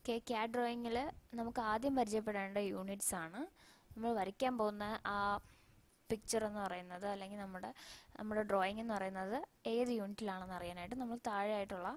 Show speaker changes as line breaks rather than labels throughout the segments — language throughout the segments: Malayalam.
ഓക്കെ ക്യാഡ് ഡ്രോയിങ്ങിൽ നമുക്ക് ആദ്യം പരിചയപ്പെടേണ്ട യൂണിറ്റ്സ് ആണ് നമ്മൾ വരയ്ക്കാൻ പോകുന്ന ആ പിക്ചർ എന്ന് പറയുന്നത് അല്ലെങ്കിൽ നമ്മുടെ നമ്മുടെ ഡ്രോയിങ് എന്ന് പറയുന്നത് ഏത് യൂണിറ്റിലാണെന്ന് അറിയാനായിട്ട് നമ്മൾ താഴെയായിട്ടുള്ള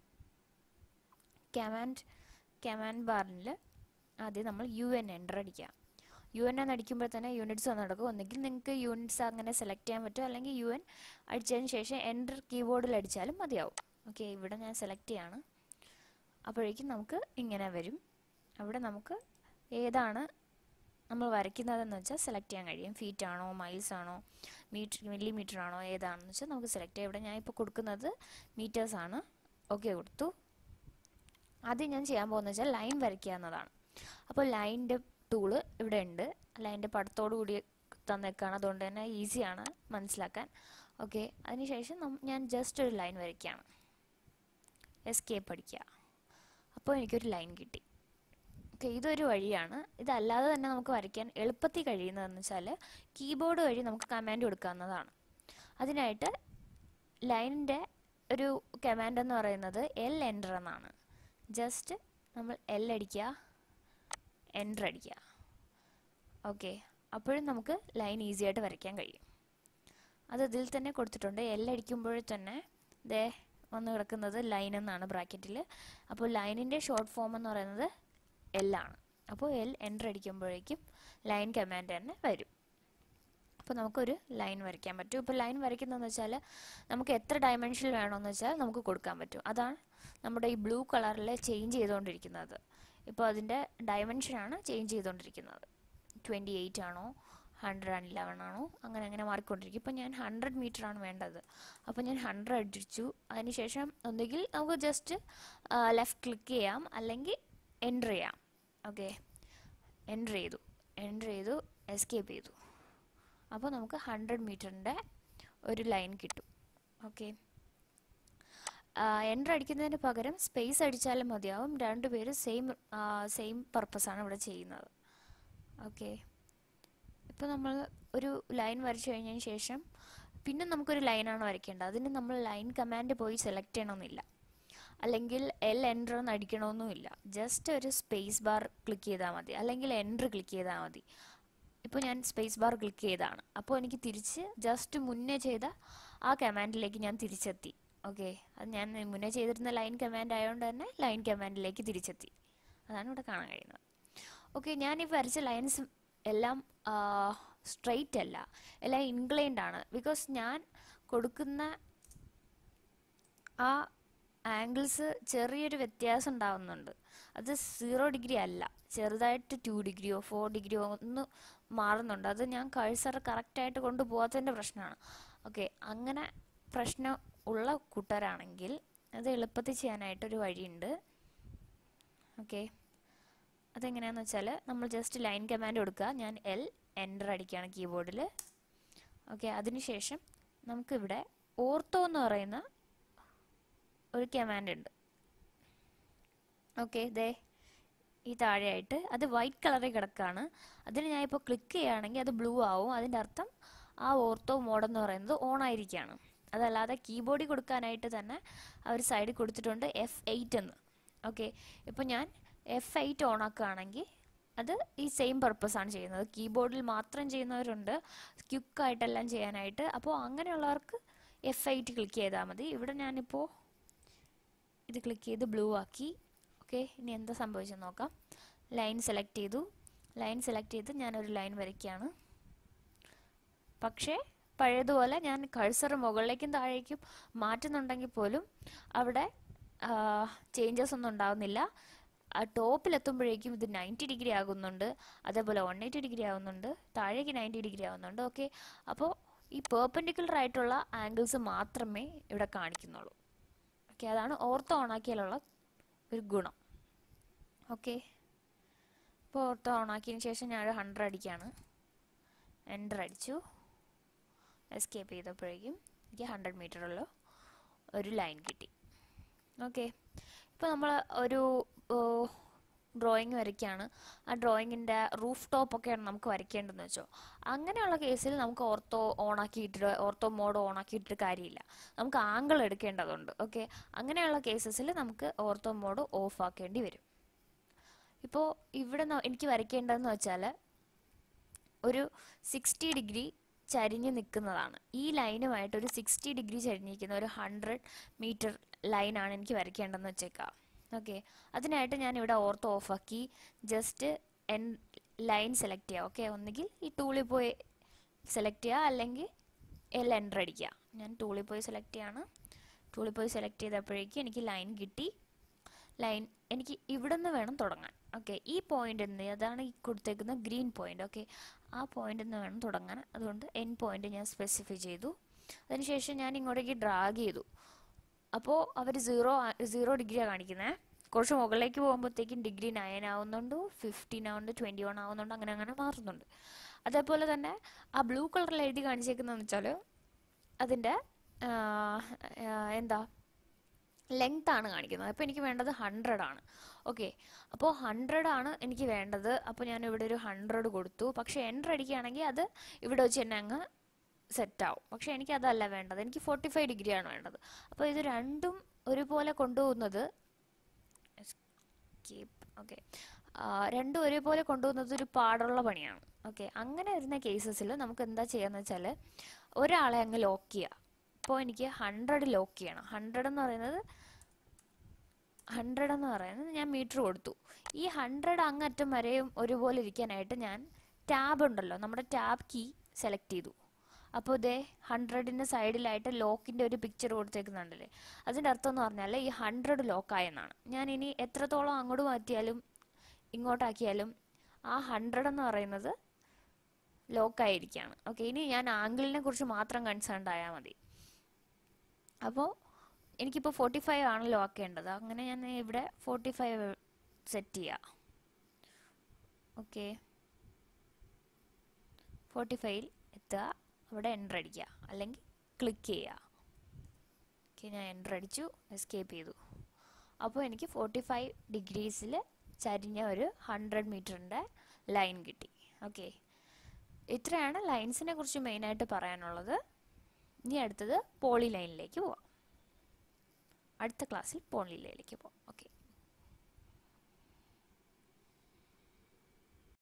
കമാൻഡ് കമാൻഡ് ബാറിൽ ആദ്യം നമ്മൾ യു എൻ എൻ്റർ അടിക്കുക യു എൻ എന്ന് അടിക്കുമ്പോൾ തന്നെ യൂണിറ്റ്സ് വന്ന് നടക്കും ഒന്നുകിൽ നിങ്ങൾക്ക് യൂണിറ്റ്സ് അങ്ങനെ സെലക്ട് ചെയ്യാൻ പറ്റും അല്ലെങ്കിൽ യു എൻ അടിച്ചതിന് ശേഷം എൻ്റർ കീബോർഡിൽ അടിച്ചാലും മതിയാവും ഓക്കെ ഇവിടെ ഞാൻ സെലക്ട് ചെയ്യാണ് അപ്പോഴേക്കും നമുക്ക് ഇങ്ങനെ വരും അവിടെ നമുക്ക് ഏതാണ് നമ്മൾ വരയ്ക്കുന്നതെന്ന് വെച്ചാൽ സെലക്ട് ചെയ്യാൻ കഴിയും ഫീറ്റ് ആണോ മൈൽസ് ആണോ മീറ്റർ മില്ലിമീറ്റർ ആണോ ഏതാണെന്ന് വെച്ചാൽ നമുക്ക് സെലക്ട് ചെയ്യാം ഇവിടെ ഞാൻ ഇപ്പോൾ കൊടുക്കുന്നത് മീറ്റേഴ്സ് ആണ് ഓക്കെ കൊടുത്തു ആദ്യം ഞാൻ ചെയ്യാൻ പോകുന്നത് വെച്ചാൽ ലൈൻ വരയ്ക്കുക എന്നതാണ് അപ്പോൾ ലൈനിൻ്റെ ടൂള് ഇവിടെ ഉണ്ട് ലൈനിൻ്റെ പടത്തോടു കൂടി തന്നേക്കാണ് അതുകൊണ്ട് തന്നെ ഈസിയാണ് മനസ്സിലാക്കാൻ ഓക്കെ അതിനുശേഷം ഞാൻ ജസ്റ്റ് ഒരു ലൈൻ വരയ്ക്കുകയാണ് എസ്കേപ്പ് അടിക്കുക അപ്പോൾ എനിക്കൊരു ലൈൻ കിട്ടി ഓക്കെ ഇതൊരു വഴിയാണ് ഇതല്ലാതെ തന്നെ നമുക്ക് വരയ്ക്കാൻ എളുപ്പത്തിൽ കഴിയുന്നതെന്ന് വെച്ചാൽ കീബോർഡ് വഴി നമുക്ക് കമാൻഡ് കൊടുക്കാവുന്നതാണ് അതിനായിട്ട് ലൈനിൻ്റെ ഒരു കമാൻഡ് എന്ന് പറയുന്നത് എൽ എൻ്റർ എന്നാണ് ജസ്റ്റ് നമ്മൾ എൽ അടിക്കുക എൻ്റർ അടിക്കുക ഓക്കെ അപ്പോഴും നമുക്ക് ലൈൻ ഈസി ആയിട്ട് വരയ്ക്കാൻ കഴിയും അത് ഇതിൽ തന്നെ കൊടുത്തിട്ടുണ്ട് എൽ അടിക്കുമ്പോൾ തന്നെ ദേ വന്ന് കിടക്കുന്നത് ലൈൻ എന്നാണ് ബ്രാക്കറ്റിൽ അപ്പോൾ ലൈനിൻ്റെ ഷോർട്ട് ഫോം എന്ന് പറയുന്നത് എൽ ആണ് അപ്പോൾ എൽ എൻ്റർ അടിക്കുമ്പോഴേക്കും ലൈൻ കമാൻഡ് തന്നെ വരും അപ്പോൾ നമുക്കൊരു ലൈൻ വരയ്ക്കാൻ പറ്റും ഇപ്പോൾ ലൈൻ വരയ്ക്കുന്നതെന്ന് വെച്ചാൽ നമുക്ക് എത്ര ഡയമെൻഷൻ വേണമെന്ന് വെച്ചാൽ നമുക്ക് കൊടുക്കാൻ പറ്റും അതാണ് നമ്മുടെ ഈ ബ്ലൂ കളറിൽ ചേഞ്ച് ചെയ്തുകൊണ്ടിരിക്കുന്നത് ഇപ്പോൾ അതിൻ്റെ ഡയമെൻഷനാണ് ചേഞ്ച് ചെയ്തുകൊണ്ടിരിക്കുന്നത് ട്വൻറ്റി എയ്റ്റ് ആണോ ഹൺഡ്രഡ് ആൻഡ് ഇലവൻ ആണോ അങ്ങനെ അങ്ങനെ മാറിക്കൊണ്ടിരിക്കും ഇപ്പോൾ ഞാൻ ഹൺഡ്രഡ് മീറ്റർ ആണ് വേണ്ടത് അപ്പോൾ ഞാൻ ഹൺഡ്രഡ് അടിച്ചു അതിനുശേഷം ഒന്നുകിൽ നമുക്ക് ജസ്റ്റ് ലെഫ്റ്റ് ക്ലിക്ക് ചെയ്യാം അല്ലെങ്കിൽ എൻ്റർ ചെയ്യാം ഓക്കെ എൻ്റർ ചെയ്തു എൻ്റർ ചെയ്തു എസ്കേപ്പ് ചെയ്തു അപ്പോൾ നമുക്ക് ഹൺഡ്രഡ് മീറ്ററിൻ്റെ ഒരു ലൈൻ കിട്ടും ഓക്കെ എൻ്റർ അടിക്കുന്നതിന് പകരം സ്പേസ് അടിച്ചാലും മതിയാവും രണ്ടുപേരും സെയിം സെയിം പർപ്പസാണ് ഇവിടെ ചെയ്യുന്നത് ഓക്കെ ഇപ്പോൾ നമ്മൾ ഒരു ലൈൻ വരച്ചു കഴിഞ്ഞതിന് ശേഷം പിന്നെ നമുക്കൊരു ലൈനാണ് വരയ്ക്കേണ്ടത് അതിന് നമ്മൾ ലൈൻ കമാൻഡ് പോയി സെലക്ട് ചെയ്യണമെന്നില്ല അല്ലെങ്കിൽ എൽ എൻ്റർ എന്ന് അടിക്കണമെന്നുമില്ല ജസ്റ്റ് ഒരു സ്പേസ് ബാർ ക്ലിക്ക് ചെയ്താൽ മതി അല്ലെങ്കിൽ എൻ്റർ ക്ലിക്ക് ചെയ്താൽ മതി ഇപ്പോൾ ഞാൻ സ്പേസ് ബാർ ക്ലിക്ക് ചെയ്താണ് അപ്പോൾ എനിക്ക് തിരിച്ച് ജസ്റ്റ് മുന്നേ ചെയ്ത ആ കമാൻഡിലേക്ക് ഞാൻ തിരിച്ചെത്തി ഓക്കെ അത് ഞാൻ മുന്നേ ചെയ്തിരുന്ന ലൈൻ കമാൻഡ് ആയതുകൊണ്ട് തന്നെ ലൈൻ കമാൻഡിലേക്ക് തിരിച്ചെത്തി അതാണ് ഇവിടെ കാണാൻ കഴിയുന്നത് ഓക്കെ ഞാൻ ഈ വരച്ച ലൈൻസ് എല്ലാം സ്ട്രെയിറ്റ് അല്ല എല്ലാം ഇൻക്ലൈൻഡ് ആണ് ബിക്കോസ് ഞാൻ കൊടുക്കുന്ന ആ ആംഗിൾസ് ചെറിയൊരു വ്യത്യാസം ഉണ്ടാവുന്നുണ്ട് അത് സീറോ ഡിഗ്രി അല്ല ചെറുതായിട്ട് ടു ഡിഗ്രിയോ ഫോർ ഡിഗ്രിയോ ഒന്ന് മാറുന്നുണ്ട് അത് ഞാൻ കഴ്സർ കറക്റ്റായിട്ട് കൊണ്ടുപോകാത്തതിൻ്റെ പ്രശ്നമാണ് ഓക്കെ അങ്ങനെ പ്രശ്നം ഉള്ള കൂട്ടരാണെങ്കിൽ അത് എളുപ്പത്തിൽ ചെയ്യാനായിട്ടൊരു വഴിയുണ്ട് ഓക്കെ അതെങ്ങനെയാന്ന് വെച്ചാൽ നമ്മൾ ജസ്റ്റ് ലൈൻ കമാൻഡ് കൊടുക്കുക ഞാൻ എൽ എൻ്റർ അടിക്കുകയാണ് കീബോർഡിൽ ഓക്കെ അതിനുശേഷം നമുക്കിവിടെ ഓർത്തോ എന്ന് പറയുന്ന ഒരു കമാൻഡ് ഉണ്ട് ഓക്കെ ദേ ഈ താഴെയായിട്ട് അത് വൈറ്റ് കളറിൽ കിടക്കുകയാണ് അതിന് ഞാൻ ഇപ്പോൾ ക്ലിക്ക് ചെയ്യുകയാണെങ്കിൽ അത് ബ്ലൂ ആവും അതിൻ്റെ അർത്ഥം ആ ഓർത്തോ മോഡ് എന്ന് പറയുന്നത് ഓൺ ആയിരിക്കുകയാണ് അതല്ലാതെ കീബോർഡിൽ കൊടുക്കാനായിട്ട് തന്നെ അവർ സൈഡിൽ കൊടുത്തിട്ടുണ്ട് എഫ് എയ്റ്റ് എന്ന് ഓക്കെ ഇപ്പോൾ ഞാൻ എഫ് എയ്റ്റ് ഓൺ ആക്കുകയാണെങ്കിൽ അത് ഈ സെയിം പർപ്പസ് ആണ് ചെയ്യുന്നത് കീബോർഡിൽ മാത്രം ചെയ്യുന്നവരുണ്ട് ക്യുക്കായിട്ടെല്ലാം ചെയ്യാനായിട്ട് അപ്പോൾ അങ്ങനെയുള്ളവർക്ക് എഫ് എയ്റ്റ് ക്ലിക്ക് ചെയ്താൽ മതി ഇവിടെ ഞാനിപ്പോൾ ഇത് ക്ലിക്ക് ചെയ്ത് ബ്ലൂ ആക്കി ഓക്കെ ഇനി എന്താ സംഭവിച്ചെന്ന് നോക്കാം ലൈൻ സെലക്ട് ചെയ്തു ലൈൻ സെലക്ട് ചെയ്ത് ഞാനൊരു ലൈൻ വരയ്ക്കുകയാണ് പക്ഷേ പഴയതുപോലെ ഞാൻ കഴ്സർ മുകളിലേക്കും താഴേക്കും മാറ്റുന്നുണ്ടെങ്കിൽ പോലും അവിടെ ചേഞ്ചസ് ഒന്നും ഉണ്ടാകുന്നില്ല ടോപ്പിലെത്തുമ്പോഴേക്കും ഇത് നയൻറ്റി ഡിഗ്രി ആകുന്നുണ്ട് അതേപോലെ വൺ എയ്റ്റി ഡിഗ്രി ആകുന്നുണ്ട് താഴേക്ക് നയൻറ്റി ഡിഗ്രി ആകുന്നുണ്ട് ഓക്കെ അപ്പോൾ ഈ പേർപ്പൻഡിക്കുലർ ആയിട്ടുള്ള ആംഗിൾസ് മാത്രമേ ഇവിടെ കാണിക്കുന്നുള്ളൂ ഓക്കെ അതാണ് ഓർത്തോ ഓണാക്കിയാലുള്ള ഒരു ഗുണം ഓക്കെ ഇപ്പോൾ ഓർത്തോ ഓണാക്കിയതിന് ശേഷം ഞാൻ ഹൺഡ്രഡ് അടിക്കുകയാണ് എൻ്റർ അടിച്ചു എസ്കേപ്പ് ചെയ്തപ്പോഴേക്കും എനിക്ക് ഹൺഡ്രഡ് മീറ്ററുള്ള ഒരു ലൈൻ കിട്ടി ഓക്കെ ഇപ്പോൾ നമ്മൾ ഒരു ഡ്രോയിങ് വരയ്ക്കുകയാണ് ആ ഡ്രോയിങ്ങിൻ്റെ റൂഫ് ടോപ്പൊക്കെയാണ് നമുക്ക് വരയ്ക്കേണ്ടതെന്ന് വെച്ചോ അങ്ങനെയുള്ള കേസിൽ നമുക്ക് ഓർത്തോ ഓണാക്കിയിട്ട് ഓർത്തോ മോഡ് ഓണാക്കിയിട്ട് കാര്യമില്ല നമുക്ക് ആംഗിൾ എടുക്കേണ്ടതുണ്ട് ഓക്കെ അങ്ങനെയുള്ള കേസസിൽ നമുക്ക് ഓർത്തോ മോഡ് ഓഫ് ആക്കേണ്ടി വരും ഇപ്പോൾ ഇവിടെ ന- എനിക്ക് വരയ്ക്കേണ്ടതെന്ന് വെച്ചാൽ ഒരു സിക്സ്റ്റി ഡിഗ്രി ചരിഞ്ഞ് നിൽക്കുന്നതാണ് ഈ ലൈനുമായിട്ട് ഒരു സിക്സ്റ്റി ഡിഗ്രി ചരിഞ്ഞിരിക്കുന്ന ഒരു ഹൺഡ്രഡ് മീറ്റർ ലൈനാണ് എനിക്ക് വരയ്ക്കേണ്ടതെന്ന് വെച്ചേക്കാം ഓക്കെ അതിനായിട്ട് ഞാൻ ഇവിടെ ഓർത്ത് ഓഫാക്കി ജസ്റ്റ് എൻ ലൈൻ സെലക്ട് ചെയ്യുക ഓക്കെ ഒന്നുകിൽ ഈ ടൂളിൽ പോയി സെലക്ട് ചെയ്യുക അല്ലെങ്കിൽ എൽ എൻ്റർ അടിക്കുക ഞാൻ ടൂളിൽ പോയി സെലക്ട് ചെയ്യാണ് ടൂളിൽ പോയി സെലക്ട് ചെയ്തപ്പോഴേക്കും എനിക്ക് ലൈൻ കിട്ടി ലൈൻ എനിക്ക് ഇവിടെ നിന്ന് വേണം തുടങ്ങാൻ ഓക്കെ ഈ പോയിന്റ് നിന്ന് അതാണ് ഈ കൊടുത്തേക്കുന്ന ഗ്രീൻ പോയിന്റ് ഓക്കെ ആ പോയിന്റ് നിന്ന് വേണം തുടങ്ങാൻ അതുകൊണ്ട് എൻ പോയിന്റ് ഞാൻ സ്പെസിഫൈ ചെയ്തു അതിനുശേഷം ഞാൻ ഇങ്ങോട്ടേക്ക് ഡ്രാഗ് ചെയ്തു അപ്പോൾ അവർ സീറോ സീറോ ഡിഗ്രിയാണ് കാണിക്കുന്നത് കുറച്ച് മുകളിലേക്ക് പോകുമ്പോഴത്തേക്കും ഡിഗ്രി നയൻ ആവുന്നുണ്ട് ഫിഫ്റ്റീൻ ആവുന്നുണ്ട് ട്വൻറ്റി വൺ ആവുന്നുണ്ട് അങ്ങനെ അങ്ങനെ മാറുന്നുണ്ട് അതേപോലെ തന്നെ ആ ബ്ലൂ കളറിൽ എഴുതി കാണിച്ചേക്കുന്നതെന്ന് വെച്ചാൽ അതിൻ്റെ എന്താ ലെങ്ത് ആണ് കാണിക്കുന്നത് അപ്പോൾ എനിക്ക് വേണ്ടത് ഹൺഡ്രഡ് ആണ് ഓക്കെ അപ്പോൾ ഹൺഡ്രഡ് ആണ് എനിക്ക് വേണ്ടത് അപ്പോൾ ഞാൻ ഇവിടെ ഒരു ഹൺഡ്രഡ് കൊടുത്തു പക്ഷേ എൻ്റർ അടിക്കുകയാണെങ്കിൽ അത് ഇവിടെ വെച്ച് തന്നെ അങ്ങ് സെറ്റ് ആവും പക്ഷേ എനിക്ക് അതല്ല വേണ്ടത് എനിക്ക് ഫോർട്ടി ഫൈവ് ഡിഗ്രിയാണ് വേണ്ടത് അപ്പോൾ ഇത് രണ്ടും ഒരുപോലെ കൊണ്ടുപോകുന്നത് ഓക്കെ രണ്ടും ഒരേപോലെ കൊണ്ടുപോകുന്നത് ഒരു പാടുള്ള പണിയാണ് ഓക്കെ അങ്ങനെ വരുന്ന കേസസിൽ നമുക്ക് എന്താ ചെയ്യാന്ന് വെച്ചാൽ ഒരാളെ അങ്ങ് ലോക്ക് ചെയ്യുക ഇപ്പോൾ എനിക്ക് ഹൺഡ്രഡ് ലോക്ക് ചെയ്യണം ഹൺഡ്രഡ് എന്ന് പറയുന്നത് ഹൺഡ്രഡ് എന്ന് പറയുന്നത് ഞാൻ മീറ്റർ കൊടുത്തു ഈ ഹൺഡ്രഡ് അങ്ങറ്റം വരെയും ഒരുപോലെ ഇരിക്കാനായിട്ട് ഞാൻ ടാബ് ഉണ്ടല്ലോ നമ്മുടെ ടാബ് കീ സെലക്ട് ചെയ്തു അപ്പോൾ ഇതേ ഹൺഡ്രഡിൻ്റെ സൈഡിലായിട്ട് ലോക്കിൻ്റെ ഒരു പിക്ചർ കൊടുത്തേക്കുന്നുണ്ടല്ലേ അതിൻ്റെ അർത്ഥം എന്ന് പറഞ്ഞാൽ ഈ ഹൺഡ്രഡ് ലോക്കായെന്നാണ് ഞാൻ ഇനി എത്രത്തോളം അങ്ങോട്ട് മാറ്റിയാലും ഇങ്ങോട്ടാക്കിയാലും ആ ഹൺഡ്രഡ് എന്ന് പറയുന്നത് ലോക്കായിരിക്കുകയാണ് ഓക്കെ ഇനി ഞാൻ ആംഗിളിനെ കുറിച്ച് മാത്രം കൺസേൺഡ് ആയാൽ മതി അപ്പോൾ എനിക്കിപ്പോൾ ഫോർട്ടി ഫൈവ് ആണല്ലോ ആക്കേണ്ടത് അങ്ങനെ ഞാൻ ഇവിടെ ഫോർട്ടി ഫൈവ് സെറ്റ് ചെയ്യാം ഓക്കെ ഫോർട്ടി ഫൈവിൽ എത്തുക അവിടെ എൻ്റർ അടിക്കുക അല്ലെങ്കിൽ ക്ലിക്ക് ചെയ്യുക ഓക്കെ ഞാൻ എൻ്റർ അടിച്ചു എസ്കേപ്പ് ചെയ്തു അപ്പോൾ എനിക്ക് ഫോർട്ടി ഫൈവ് ഡിഗ്രീസിൽ ചരിഞ്ഞ ഒരു ഹൺഡ്രഡ് മീറ്ററിൻ്റെ ലൈൻ കിട്ടി ഓക്കെ ഇത്രയാണ് ലൈൻസിനെ കുറിച്ച് മെയിനായിട്ട് പറയാനുള്ളത് ഇനി അടുത്തത് പോളി ലൈനിലേക്ക് പോവാം അടുത്ത ക്ലാസ്സിൽ പോളി ലൈനിലേക്ക് പോവാം ഓക്കെ